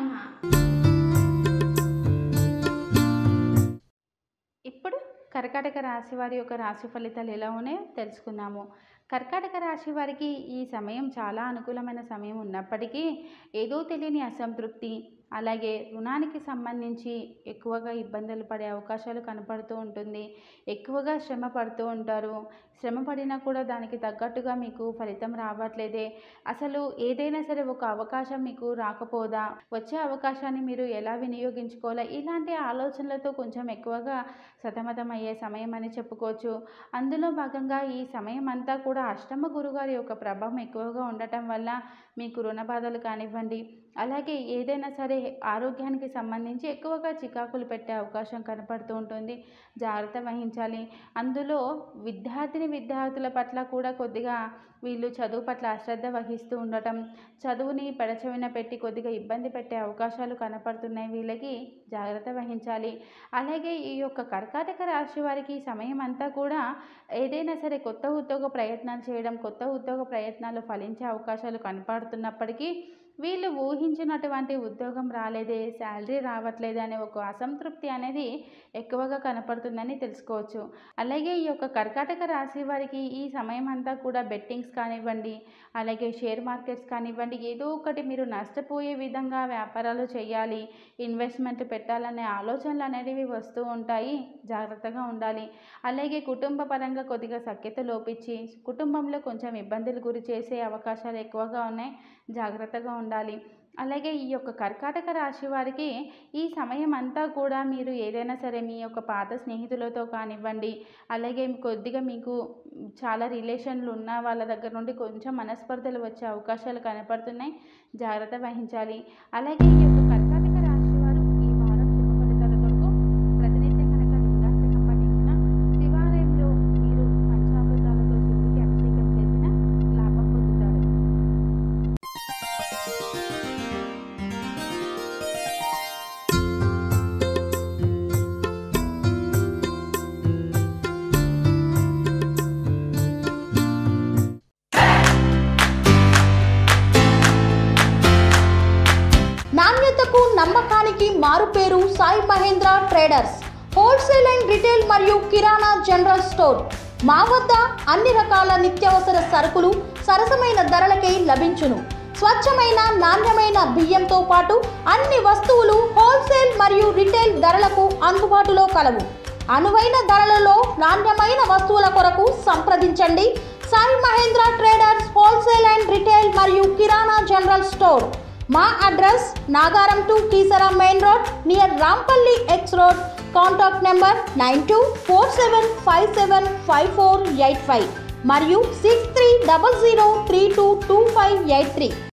నమః ఇప్పుడు కర్కాటక రాశి వారి యొక్క రాశి ఫలితాలు ఎలా ఉన్నాయో తెలుసుకుందాము కర్కాటక రాశి వారికి ఈ సమయం చాలా అనుకూలమైన సమయం ఉన్నప్పటికీ ఏదో తెలియని అసంతృప్తి అలాగే రుణానికి సంబంధించి ఎక్కువగా ఇబ్బందులు పడే అవకాశాలు కనపడుతూ ఉంటుంది ఎక్కువగా శ్రమ పడుతూ ఉంటారు శ్రమ పడినా కూడా దానికి తగ్గట్టుగా మీకు ఫలితం రావట్లేదే అసలు ఏదైనా సరే ఒక అవకాశం మీకు రాకపోదా వచ్చే అవకాశాన్ని మీరు ఎలా వినియోగించుకోవాలా ఇలాంటి ఆలోచనలతో కొంచెం ఎక్కువగా సతమతం అయ్యే సమయం అని చెప్పుకోవచ్చు అందులో భాగంగా ఈ సమయం అంతా కూడా అష్టమ గురుగారి యొక్క ప్రభావం ఎక్కువగా ఉండటం వల్ల మీకు రుణ బాధలు కానివ్వండి అలాగే ఏదైనా సరే ఆరోగ్యానికి సంబంధించి ఎక్కువగా చికాకులు పెట్టే అవకాశం కనపడుతూ ఉంటుంది జాగ్రత్త వహించాలి అందులో విద్యార్థిని విద్యార్థుల పట్ల కూడా కొద్దిగా వీళ్ళు చదువు పట్ల అశ్రద్ధ వహిస్తూ ఉండటం చదువుని పెడచెవిన పెట్టి కొద్దిగా ఇబ్బంది పెట్టే అవకాశాలు కనపడుతున్నాయి వీళ్ళకి జాగ్రత్త వహించాలి అలాగే ఈ యొక్క కర్కాటక రాశి వారికి ఈ సమయం అంతా కూడా ఏదైనా సరే కొత్త ఉద్యోగ ప్రయత్నాలు చేయడం కొత్త ఉద్యోగ ప్రయత్నాలు ఫలించే అవకాశాలు కనపడుతున్నప్పటికీ వీళ్ళు ఊహించినటువంటి ఉద్యోగం రాలేదే శాలరీ రావట్లేదు అనే ఒక అసంతృప్తి అనేది ఎక్కువగా కనపడుతుందని తెలుసుకోవచ్చు అలాగే ఈ యొక్క కర్కాటక రాశి వారికి ఈ సమయం అంతా కూడా బెట్టింగ్స్ కానివ్వండి అలాగే షేర్ మార్కెట్స్ కానివ్వండి ఏదో ఒకటి మీరు నష్టపోయే విధంగా వ్యాపారాలు చేయాలి ఇన్వెస్ట్మెంట్ పెట్టాలనే ఆలోచనలు అనేటివి వస్తూ ఉంటాయి జాగ్రత్తగా ఉండాలి అలాగే కుటుంబ పరంగా కొద్దిగా సఖ్యత లోపించి కుటుంబంలో కొంచెం ఇబ్బందులు గురి చేసే అవకాశాలు ఎక్కువగా ఉన్నాయి జాగ్రత్తగా ఉండాలి అలాగే ఈ యొక్క కర్కాటక రాశి వారికి ఈ సమయం అంతా కూడా మీరు ఏదైనా సరే మీ యొక్క పాత స్నేహితులతో కానివ్వండి అలాగే కొద్దిగా మీకు చాలా రిలేషన్లు ఉన్న వాళ్ళ దగ్గర నుండి కొంచెం మనస్పర్ధలు వచ్చే అవకాశాలు కనపడుతున్నాయి జాగ్రత్త వహించాలి అలాగే ఈ యొక్క కర్కాటక రాశి వారు ఈ వారం శుభ ఫలితాల కొరకు ప్రతినిత్యం కనుక లింగాష్టకం పఠించిన శివాలయంలో మీరు పంచామృతాలతో శివుడికి అభిషేకం చేసిన లాభం పొందుతారు నాణ్యతకు నమ్మకానికి మారుపేరు Sai Mahendra traders wholesale and retail మరియు కిరాణా జనరల్ స్టోర్ మా వద్ద అన్ని రకాల నిత్యావసర సరుకులు సరసమైన ధరలకే లభించును స్వచ్ఛమైన నాణ్యమైన బియ్యంతో పాటు అన్ని వస్తువులు హోల్సేల్ మరియు రిటైల్ ధరలకు అందుబాటులో కలవు అనువైన ధరలలో నాణ్యమైన వస్తువుల కొరకు సంప్రదించండి Sai Mahendra traders wholesale and retail మరియు కిరాణా జనరల్ స్టోర్ మా address Nagaram to Keesara main road near Rampally X road contact number nine two four seven five seven five four eight five మరియు six three double zero three two two five eight three